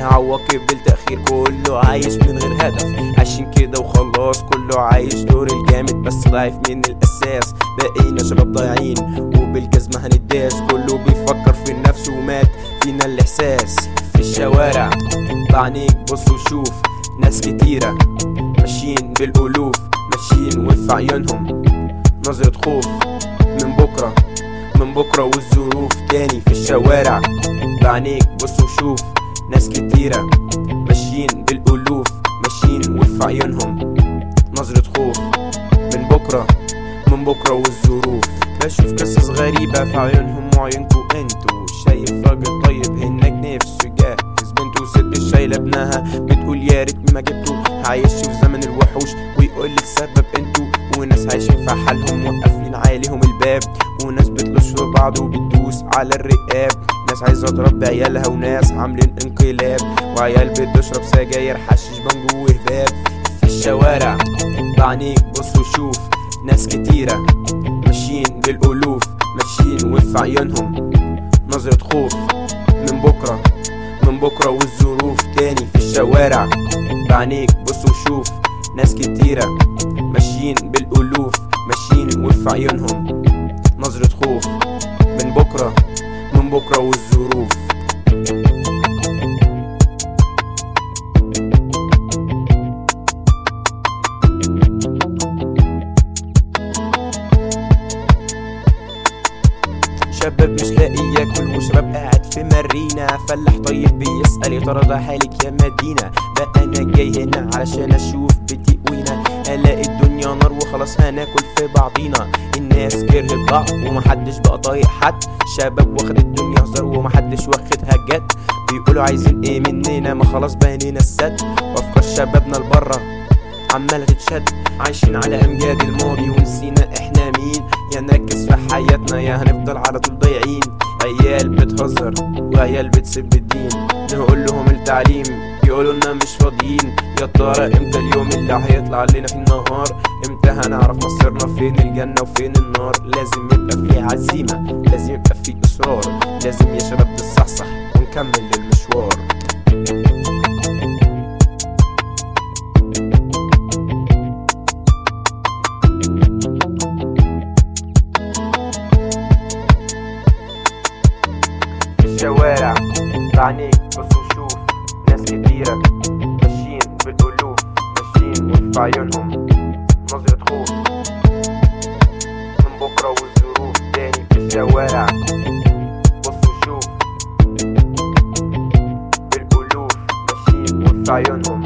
ليه عواقب بالتأخير كله عايش من غير هدف عايشين كده وخلاص كله عايش دور الجامد بس ضعيف من الأساس بقينا شباب ضايعين وبالجزمة هنداس كله بيفكر في النفس ومات فينا الإحساس في الشوارع بعينيك بص وشوف ناس كتيرة ماشيين بالألوف ماشيين وفي عيونهم نظرة خوف من بكرة من بكرة والظروف تاني في الشوارع بعينيك بص وشوف ناس كتيرة ماشيين بالألوف ماشيين وفي عيونهم نظرة خوف من بكرة من بكرة والظروف بشوف قصص غريبة في عيونهم وعيونكو انتو شايف راجل طيب هناك نفسه يجهز بنته ست شايلة ابنها بتقول يا ريتني ما جبته عايش في زمن الوحوش ويقول لي السبب انتو وناس عايشين في حالهم وقافلين عليهم الباب وناس بتلش في بعض وبتدوس على الرقاب ناس عايزة تربي عيالها وناس عاملين انقلاب وعيال بتشرب سجاير حشيش بانجو وهباب في الشوارع بعينيك بص وشوف ناس كتيرة ماشيين بالألوف ماشيين وفي عيونهم نظرة خوف من بكرة من بكرة والظروف تاني في الشوارع بعينيك بص وشوف ناس كتيرة ماشيين بالألوف ماشيين وفي عيونهم نظرة خوف من بكرة من بكرة والظروف شباب مش لاقي ياكل وشرب قاعد في مارينا فلاح طيب بيسأل يا ترى ده حالك يا مدينة بقى انا جاي هنا علشان اشوف بيتي وينا الاقي الدنيا نار وخلاص هناكل في بعضينا الناس كرهت بعض ومحدش بقى طايق حد شباب واخد الدنيا هزار ومحدش واخدها جد بيقولوا عايزين ايه مننا ما خلاص بانينا السد وافكار شبابنا لبره عمالة تتشد عايشين على امجاد الماضي ونسينا احنا مين يا نركز في حياتنا يا هنفضل على طول ضايعين عيال بتهزر وعيال بتسب الدين نقول لهم التعليم يقولوا لنا مش فاضيين يا ترى امتى اليوم اللي هيطلع لنا في النهار امتى هنعرف مصيرنا فين الجنة وفين النار لازم يبقى في عزيمة لازم يبقى في اصرار لازم يا شباب تصحصح ونكمل المشوار في الشوارع بعينيك بص وشوف ناس كتيرة ماشيين بالألوف ماشيين وفي عيونهم نظرة خوف من بكرة والظروف تاني في الشوارع بص وشوف بالألوف ماشيين وفي عيونهم